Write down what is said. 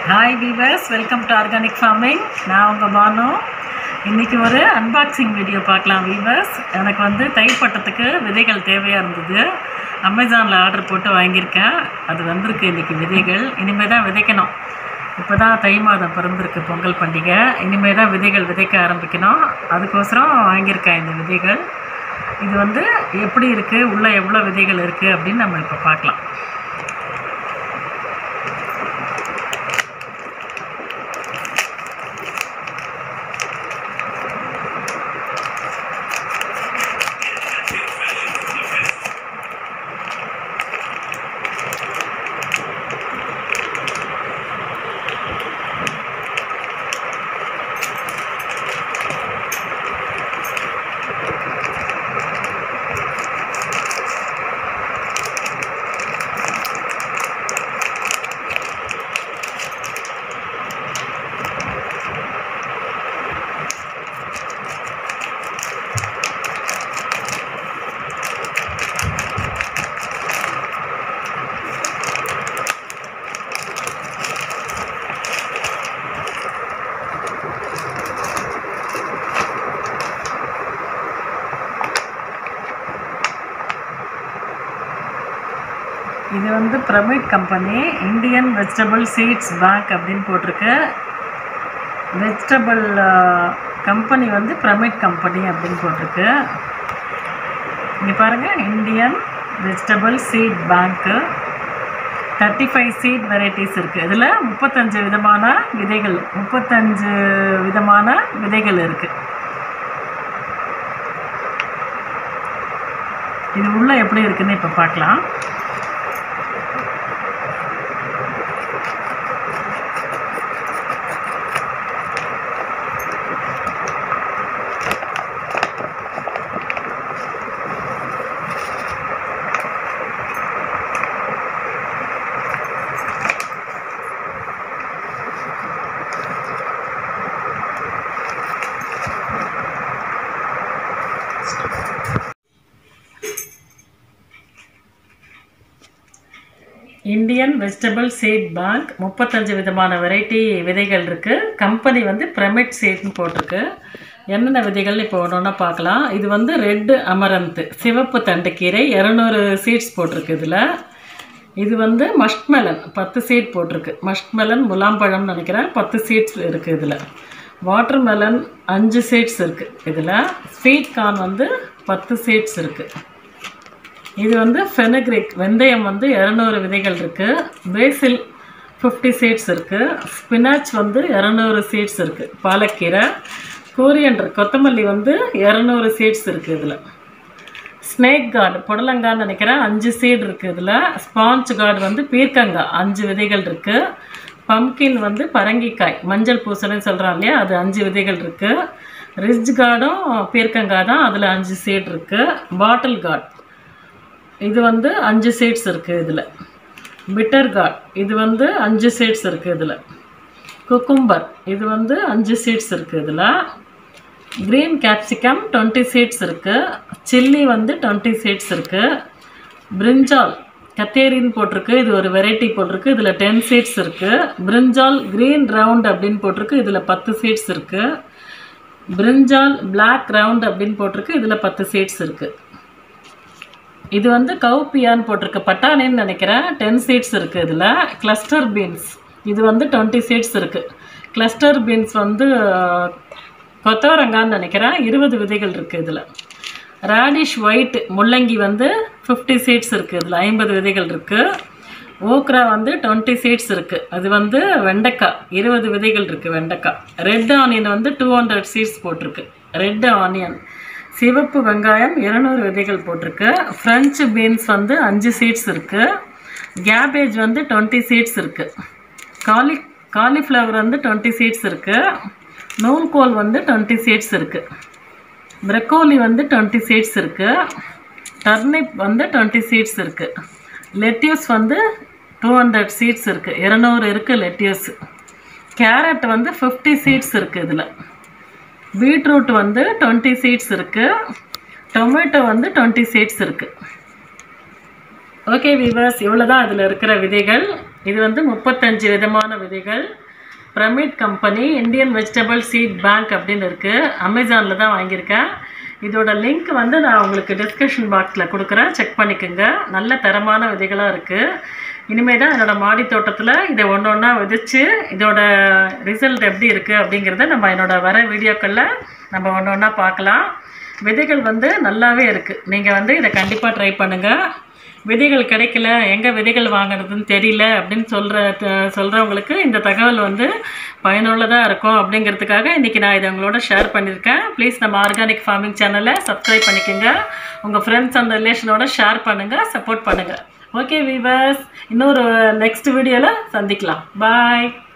hi viewers welcome to organic farming நான் உங்கள் பானு இன்றைக்கி ஒரு அன்பாக்சிங் வீடியோ பார்க்கலாம் வீவர்ஸ் எனக்கு வந்து தயிர் பட்டத்துக்கு விதைகள் தேவையாக இருந்தது அமேசானில் ஆர்டர் போட்டு வாங்கியிருக்கேன் அது வந்திருக்கு இன்றைக்கி விதைகள் இனிமேல் தான் விதைக்கணும் இப்போ தான் தை மாதம் பிறந்திருக்கு பொங்கல் பண்டிகை இனிமேல் தான் விதைகள் விதைக்க ஆரம்பிக்கணும் அதுக்கோசரம் வாங்கியிருக்கேன் இந்த விதைகள் இது வந்து எப்படி இருக்குது உள்ளே எவ்வளோ விதைகள் இருக்குது அப்படின்னு நம்ம இப்போ பார்க்கலாம் இது வந்து pyramid company Indian vegetable seeds bank அப்படின்னு போட்டிருக்கு வெஜிடபிள் கம்பெனி வந்து பிரமிட் கம்பெனி அப்படின்னு போட்டிருக்கு இங்கே பாருங்கள் இந்தியன் வெஜிடபிள் சீட் பேங்க்கு தேர்ட்டி ஃபைவ் சீட் வெரைட்டிஸ் இருக்குது இதில் முப்பத்தஞ்சு விதமான விதைகள் முப்பத்தஞ்சு விதமான விதைகள் இருக்குது இது உள்ளே எப்படி இருக்குன்னு இப்போ பார்க்கலாம் இந்தியன் வெஜிடபிள் சீட் பேங்க் முப்பத்தஞ்சு விதமான வெரைட்டி விதைகள் இருக்குது கம்பெனி வந்து பிரமிட் சீட்னு போட்டிருக்கு என்னென்ன விதைகள் இப்போ ஒன்று ஒன்றா பார்க்கலாம் இது வந்து ரெட்டு அமரந்த் சிவப்பு தண்டுக்கீரை இரநூறு சீட்ஸ் போட்டிருக்கு இதில் இது வந்து மஸ்ட் மெலன் பத்து சீட் போட்டிருக்கு மஸ்ட் மெலன் முலாம்பழம்னு நினைக்கிறேன் பத்து சீட்ஸ் இருக்குது இதில் வாட்டர் மெலன் அஞ்சு சீட்ஸ் இருக்குது இதில் ஸ்வீட் கார்ன் வந்து பத்து சீட்ஸ் இருக்குது இது வந்து ஃபெனக்ரிக் வெந்தயம் வந்து இரநூறு விதைகள் இருக்குது பேசில் ஃபிஃப்டி சீட்ஸ் இருக்குது ஸ்பினாச் வந்து இரநூறு சீட்ஸ் இருக்குது பாலக்கீரை கோரியண்டர் கொத்தமல்லி வந்து இரநூறு சீட்ஸ் இருக்குது இதில் ஸ்னேக் கார்டு புடலங்கான்னு நினைக்கிறேன் அஞ்சு சீடு இருக்குது இதில் ஸ்பாஞ்ச் கார்டு வந்து பீர்க்கங்காய் அஞ்சு விதைகள் இருக்குது பம்கின் வந்து பரங்கிக்காய் மஞ்சள் பூசணின்னு சொல்கிறோம் இல்லையா அது அஞ்சு விதைகள் இருக்குது ரிஜ் கார்டும் பீர்க்கங்காய் தான் அதில் அஞ்சு சீட் இருக்குது பாட்டில் கார்டு இது வந்து அஞ்சு சீட்ஸ் இருக்குது இதில் பிட்டர் கார்ட் இது வந்து அஞ்சு சீட்ஸ் இருக்குது இதில் குக்கும்பர் இது வந்து அஞ்சு சீட்ஸ் இருக்குது இதில் க்ரீன் கேப்சிகம் டுவெண்ட்டி சீட்ஸ் இருக்குது சில்லி வந்து டுவெண்ட்டி சீட்ஸ் இருக்குது பிரிஞ்சால் கத்தேரின்னு போட்டிருக்கு இது ஒரு வெரைட்டி போட்டிருக்கு இதில் டென் சீட்ஸ் இருக்குது பிரிஞ்சால் க்ரீன் ரவுண்ட் அப்படின்னு போட்டிருக்கு இதில் பத்து சீட்ஸ் இருக்குது பிரிஞ்சால் பிளாக் ரவுண்ட் அப்படின்னு போட்டிருக்கு இதில் பத்து சீட்ஸ் இருக்குது இது வந்து கவுப்பியான்னு போட்டிருக்கு பட்டாணின்னு நினைக்கிறேன் டென் சீட்ஸ் இருக்குது இதில் கிளஸ்டர் பீன்ஸ் இது வந்து டுவெண்ட்டி சீட்ஸ் இருக்குது கிளஸ்டர் பீன்ஸ் வந்து கொத்தவரங்கான்னு நினைக்கிறேன் இருபது விதைகள் இருக்குது இதில் ரேடிஷ் ஒயிட் முள்ளங்கி வந்து ஃபிஃப்டி சீட்ஸ் இருக்குது இதில் ஐம்பது விதைகள் இருக்குது ஓக்ரா வந்து டுவெண்ட்டி சீட்ஸ் இருக்குது அது வந்து வெண்டைக்காய் இருபது விதைகள் இருக்குது வெண்டைக்காய் ரெட் ஆனியன் வந்து டூ ஹண்ட்ரட் சீட்ஸ் போட்டிருக்கு ரெட் ஆனியன் சிவப்பு வெங்காயம் இருநூறு விதைகள் போட்டிருக்கு ஃப்ரெஞ்சு பீன்ஸ் வந்து அஞ்சு சீட்ஸ் இருக்குது கேபேஜ் வந்து டுவெண்ட்டி சீட்ஸ் இருக்குது காலி காலிஃப்ளவர் வந்து டுவெண்ட்டி சீட்ஸ் இருக்குது நூல்கோல் வந்து டுவெண்ட்டி சீட்ஸ் இருக்குது ப்ரெக்கோலி வந்து டுவெண்ட்டி சீட்ஸ் இருக்குது டர்னிப் வந்து டுவெண்ட்டி சீட்ஸ் இருக்குது லெட்யூஸ் வந்து டூ ஹண்ட்ரட் சீட்ஸ் இருக்குது இரநூறு இருக்குது லெட்யூஸ் கேரட் வந்து ஃபிஃப்டி சீட்ஸ் இருக்குது இதில் பீட்ரூட் வந்து டுவெண்ட்டி சீட்ஸ் இருக்குது டொமேட்டோ வந்து டுவெண்ட்டி சீட்ஸ் இருக்குது ஓகே வீவர்ஸ் இவ்வளோ தான் அதில் இருக்கிற விதைகள் இது வந்து முப்பத்தஞ்சு விதமான விதைகள் pyramid company Indian vegetable seed bank அப்படின்னு இருக்குது அமேசானில் தான் வாங்கியிருக்கேன் இதோட லிங்க் வந்து நான் உங்களுக்கு டிஸ்கிரிப்ஷன் பாக்ஸில் கொடுக்குறேன் செக் பண்ணிக்கோங்க நல்ல தரமான விதைகளாக இருக்குது இனிமேல் தான் என்னோடய மாடி தோட்டத்தில் இதை ஒன்று ஒன்றா விதைச்சு இதோட ரிசல்ட் எப்படி இருக்குது அப்படிங்கிறத நம்ம என்னோடய வர வீடியோக்களில் நம்ம ஒன்று ஒன்றா பார்க்கலாம் விதைகள் வந்து நல்லாவே இருக்குது நீங்கள் வந்து இதை கண்டிப்பாக ட்ரை பண்ணுங்கள் விதைகள் கிடைக்கல எங்கே விதைகள் வாங்குறதுன்னு தெரியல அப்படின்னு சொல்கிற சொல்கிறவங்களுக்கு இந்த தகவல் வந்து பயனுள்ளதாக இருக்கும் அப்படிங்கிறதுக்காக இன்றைக்கி நான் இதை உங்களோட ஷேர் பண்ணியிருக்கேன் ப்ளீஸ் நம்ம ஆர்கானிக் ஃபார்மிங் சேனலை சப்ஸ்கிரைப் பண்ணிக்கோங்க உங்கள் ஃப்ரெண்ட்ஸ் அண்ட் ரிலேஷனோட ஷேர் பண்ணுங்கள் சப்போர்ட் பண்ணுங்கள் ஓகே வீவர்ஸ் இன்னொரு நெக்ஸ்ட் வீடியோவில் சந்திக்கலாம் பாய்